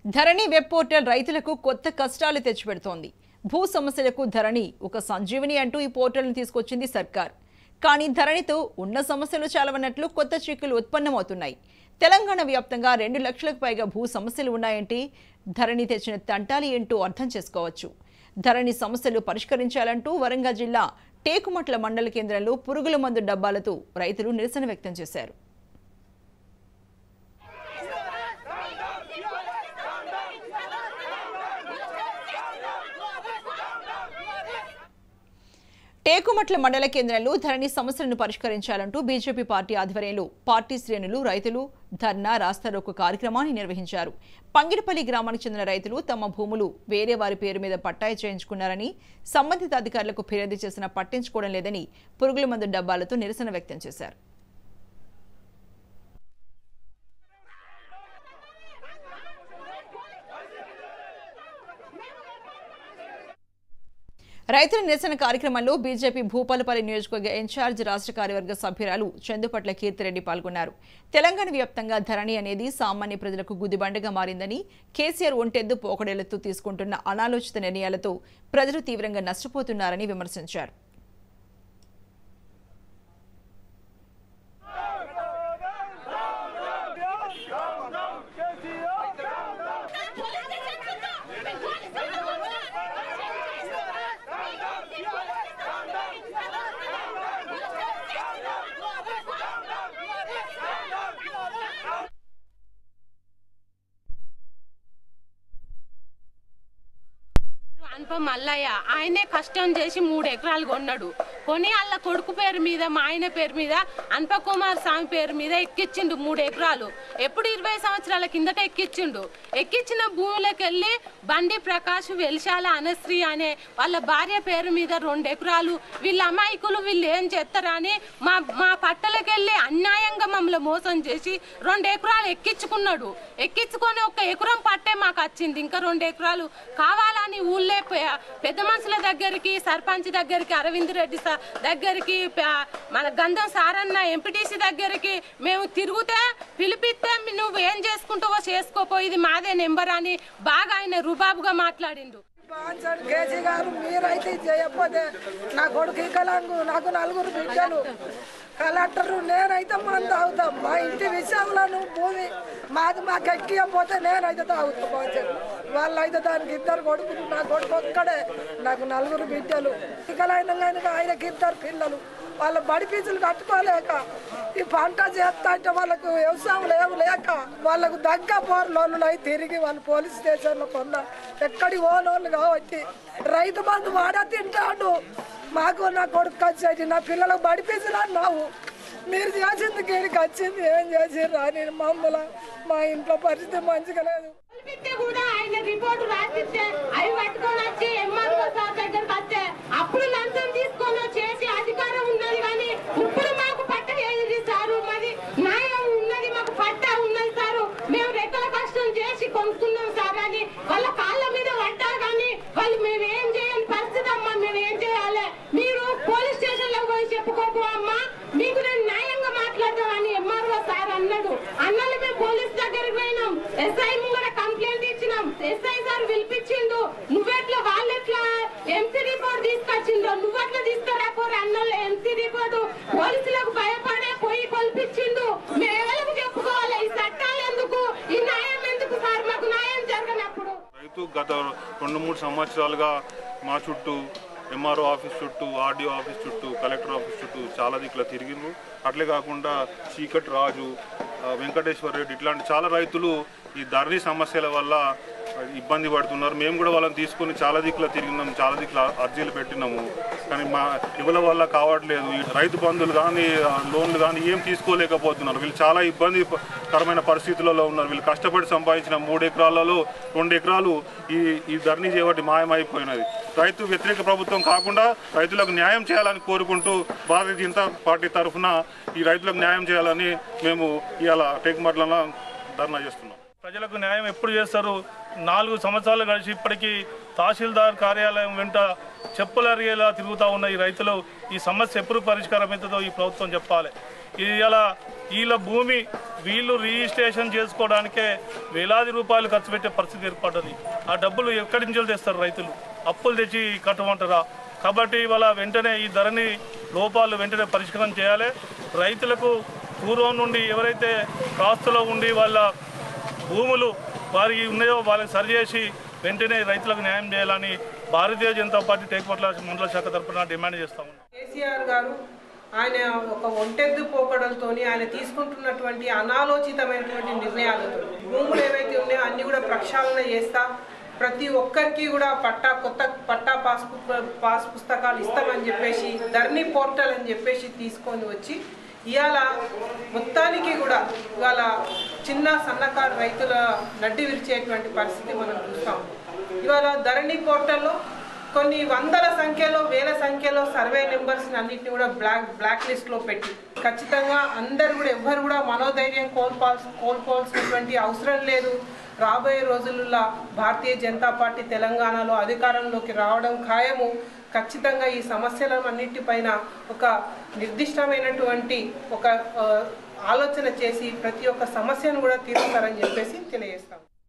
ధరణి web portal రైతులకు కొత్త కష్టాలు తెచ్చిపెడుతోంది భూ సమస్యలకు ధరణి ఒక సంజీవిని అంటూ ఈ పోర్టల్ను తీసుకొచ్చింది సర్కార్ కానీ ధరణితో ఉన్న సమస్యలు చాలవన్నట్లు కొత్త చిక్కులు ఉత్పన్నమవుతున్నాయి తెలంగాణ వ్యాప్తంగా రెండు లక్షలకు పైగా భూ సమస్యలు ఉన్నాయంటే ధరణి తెచ్చిన తంటాలు ఏంటో అర్థం చేసుకోవచ్చు ధరణి సమస్యలు పరిష్కరించాలంటూ వరంగల్ జిల్లా టేకుమట్ల మండల కేంద్రంలో పురుగుల మందు డబ్బాలతో రైతులు నిరసన వ్యక్తం చేశారు టేకుమట్ల మండల కేంద్రంలో ధరణి సమస్యలను పరిష్కరించాలంటూ బీజేపీ పార్టీ ఆధ్వర్యంలో పార్టీ శ్రేణులు రైతులు ధర్నా రాస్తారోకు కార్యక్రమాన్ని నిర్వహించారు పంగిడిపల్లి గ్రామానికి చెందిన రైతులు తమ భూములు వేరే వారి పేరు మీద పట్టాయి చేయించుకున్నారని సంబంధిత అధికారులకు ఫిర్యాదు చేసినా పట్టించుకోవడం లేదని పురుగుల మందు డబ్బాలతో నిరసన వ్యక్తం చేశారు రైతుల నిరసన కార్యక్రమంలో బీజేపీ భూపాలపల్లి నియోజకవర్గ ఇన్ఛార్జ్ రాష్ట్ర కార్యవర్గ సభ్యురాలు చందుపట్ల కీర్తిరెడ్డి పాల్గొన్నారు తెలంగాణ వ్యాప్తంగా ధరణి అనేది సామాన్య ప్రజలకు గుదిబండగా మారిందని కేసీఆర్ ఒంటెద్దు పోకడేలతో తీసుకుంటున్న అనాలోచిత నిర్ణయాలతో ప్రజలు తీవ్రంగా నష్టపోతున్నారని విమర్శించారు అనుప మల్లయ్య ఆయనే కష్టం చేసి మూడు ఎకరాలు కొన్నాడు కొని వాళ్ళ కొడుకు పేరు మీద మా ఆయన పేరు మీద అనుప కుమార్ స్వామి పేరు మీద ఎక్కిచ్చిండు మూడు ఎకరాలు ఎప్పుడు ఇరవై సంవత్సరాల కిందట ఎక్కిచ్చిండు ఎక్కిచ్చిన భూములకు వెళ్ళి బండి ప్రకాష్ వెలిశాల అనశ్రీ అనే వాళ్ళ భార్య పేరు మీద రెండు ఎకరాలు వీళ్ళ అమాయకులు వీళ్ళు ఏం చేస్తారా అని మా మా పట్టలకి వెళ్ళి అన్యాయంగా మమ్మల్ని మోసం చేసి రెండు ఎకరాలు ఎక్కించుకున్నాడు ఎక్కించుకొని ఒక ఎకరం పట్టే మాకు వచ్చింది ఇంకా రెండు ఎకరాలు కావాలని ఊళ్ళే పె- పెద్ద మనుషుల దగ్గరికి సర్పంచ్ దగ్గరికి అరవింద్ రెడ్డి సార్ దగ్గరికి ప- మన గంధం సారన్న ఎంపీటీసీ దగ్గరికి మేము తిరిగితే పిలిపిస్తే నువ్వు ఏం చేసుకుంటావో చేసుకోపో ఇది మాదే నెంబర్ అని బాగా ఆయన రుబాబుగా మాట్లాడిండు బాన్సన్ కేసీ గారు మీరైతే ఇది చేయకపోతే నా కొడుకు వికలాంగు నాకు నలుగురు బిడ్డలు కలెక్టరు నేనైతే మనం తాగుతాం మా ఇంటి విషయంలో భూమి మాది మాకు ఎక్కియకపోతే నేనైతే తాగుతాం బాన్సన్ వాళ్ళైతే దానికి ఇద్దరు కొడుకులు నా కొడుకు ఒక్కడే నాకు నలుగురు బిడ్డలు వికలైన కానీ ఆయనకి ఇద్దరు పిల్లలు వాళ్ళ బడి ఫీజులు కట్టుకోలేక ఈ పంట చేస్తా అంటే వాళ్ళకు వ్యవసాయం లేవు లేక వాళ్ళకు దగ్గ పోర్లోళ్ళు అయి తిరిగి వాళ్ళు పోలీస్ స్టేషన్లో కొన్న ఎక్కడి ఓనోళ్ళు కాబట్టి రైతు బంధు వాడా తింటాడు మాకు నా కొడుకు వచ్చేది నా పిల్లలకు బడి ఫీజులు అన్నావు మీరు చేసింది గీడికి వచ్చింది ఏం చేసిర్రు అని మమ్మల్ని మా ఇంట్లో పరిస్థితి మంచిగా లేదు పిలిపిస్తే కూడా ఆయన రిపోర్ట్ రాసిస్తే అవి పట్టుకొని వచ్చి ఎంఆర్ఓ సార్ దగ్గరకు వస్తే అప్పుడు లంచం తీసుకొని చేసి అధికారం ఉన్నది కానీ ఇప్పుడు మాకు పట్ట ఏది సారు మరి న్యాయం ఉన్నది మాకు పట్ట ఉన్నది సారు మేము రెక్కల కష్టం చేసి కొనుక్కున్నాం సార్ అని వాళ్ళ కాళ్ళ మీద పడ్డా కానీ వాళ్ళు మేము ఏం చేయని పరిస్థితి అమ్మా మేము ఏం చేయాలి మీరు పోలీస్ స్టేషన్ లో పోయి చెప్పుకోకు అమ్మా మీకు నేను న్యాయంగా మాట్లాడతామని ఎంఆర్ఓ సార్ అన్నాడు అన్నలు మేము పోలీస్ దగ్గరికి పోయినాం ఎస్ఐ ముంగడ కంప్లైంట్ ఇచ్చినాం ఎస్ఐ సార్ పిలిపించిండు నువ్వెట్లా వాళ్ళెట్లా ఎంసీ రిపోర్ట్ తీసుకొచ్చిండు నువ్వెట్లా తీసుకురాపోరు అన్నలు ఎంసీ రిపోర్ట్ పోలీసులకు భయపడే పోయి కొల్పించిండు మేము ఎవరికి చెప్పుకోవాలి ఈ చట్టాలు ఎందుకు ఈ న్యాయం ఎందుకు సార్ మాకు న్యాయం జరగనప్పుడు రైతు గత రెండు మూడు సంవత్సరాలుగా మా చుట్టూ ఎంఆర్ఓ ఆఫీస్ చుట్టూ ఆర్డీఓ ఆఫీస్ చుట్టూ కలెక్టర్ ఆఫీస్ చుట్టూ చాలా దిక్కుల తిరిగిండ్రు అట్లే కాకుండా చీకటి రాజు ఆ, వెంకటేశ్వర రెడ్డి ఇట్లాంటి చాలా రైతులు ఈ ధరణి సమస్యల వల్ల ఇబ్బంది పడుతున్నారు మేము కూడా వాళ్ళని తీసుకొని చాలా దిక్కుల తిరిగినాం చాలా దిక్కుల అర్జీలు పెట్టినాము కానీ మా ఇవ్వల వల్ల కావట్లేదు ఈ రైతు బంధువులు కానీ ఆ, లోన్లు కానీ ఏం తీసుకోలేకపోతున్నారు వీళ్ళు చాలా ఇబ్బందికరమైన పరిస్థితులలో ఉన్నారు వీళ్ళు కష్టపడి సంపాదించిన మూడు ఎకరాలలో రెండు ఎకరాలు ఈ ఈ ధరణి చేయబట్టి మాయమైపోయినది రైతు వ్యతిరేక ప్రభుత్వం కాకుండా రైతులకు న్యాయం చేయాలని కోరుకుంటూ భారతీయ జనతా పార్టీ తరఫున ఈ రైతులకు న్యాయం చేయాలని మేము ఇవాళ టేకుమట్లలో ధర్నా చేస్తున్నాం ప్రజలకు న్యాయం ఎప్పుడు చేస్తారు నాలుగు సంవత్సరాలు కలిసి ఇప్పటికీ తహసీల్దార్ కార్యాలయం వెంట చెప్పులరిగేలా తిరుగుతూ ఉన్న ఈ రైతులు ఈ సమస్య ఎప్పుడు పరిష్కారం అవుతుందో ఈ ప్రభుత్వం చెప్పాలి ఇది ఇలా వీళ్ళ భూమి వీళ్ళు రిజిస్ట్రేషన్ చేసుకోవడానికే వేలాది రూపాయలు ఖర్చు పెట్టే పరిస్థితి ఏర్పడ్డది ఆ డబ్బులు ఎక్కడి నుంచి తెస్తారు రైతులు అప్పులు తెచ్చి కట్టమంటారా కాబట్టి ఇవాళ వెంటనే ఈ ధరని లోపాలు వెంటనే పరిష్కారం చేయాలి రైతులకు పూర్వం నుండి ఎవరైతే కాస్తులో ఉండి వాళ్ళ భూములు వారికి ఉన్నాయో వాళ్ళకి సరిచేసి వెంటనే రైతులకు న్యాయం చేయాలని భారతీయ జనతా పార్టీ టేకుపట్ల మండల శాఖ తరఫున డిమాండ్ చేస్తా ఉన్నాం కేసీఆర్ గారు ఆయన ఒక ఒంటెద్దు పోకడలతోని ఆయన తీసుకుంటున్నటువంటి అనాలోచితమైనటువంటి నిర్ణయాలతో భూములు ఏవైతే ఉన్నాయో అన్ని కూడా ప్రక్షాళన చేస్తా ప్రతి ఒక్కరికి కూడా పట్టా కొత్త పట్టా పాస్ పు- పాస్ పుస్తకాలు ఇస్తామని చెప్పేసి ధర్నీ పోర్టల్ అని చెప్పేసి తీసుకొని వచ్చి ఇవాళ మొత్తానికి కూడా ఇవాళ చిన్న సన్నకారు రైతుల నడ్డి విరిచేటువంటి పరిస్థితి మనం చూస్తాం ఇవాళ ధరణి పోర్టల్లో కొన్ని వందల సంఖ్యలో వేల సంఖ్యలో సర్వే నెంబర్స్ అన్నింటిని కూడా బ్లాక్ బ్లాక్ లిస్ట్ లో పెట్టి ఖచ్చితంగా అందరు కూడా ఎవ్వరు కూడా మనోధైర్యం కోల్పోవాల్సి కోల్పోవాల్సినటువంటి అవసరం లేదు రాబోయే రోజుల్లో భారతీయ జనతా పార్టీ తెలంగాణలో అధికారంలోకి రావడం ఖాయము ఖచ్చితంగా ఈ సమస్యలన్నిటిపైన ఒక నిర్దిష్టమైనటువంటి ఒక ఆ, ఆలోచన చేసి ప్రతి ఒక్క సమస్యను కూడా తీరుస్తారని చెప్పేసి తెలియజేస్తాం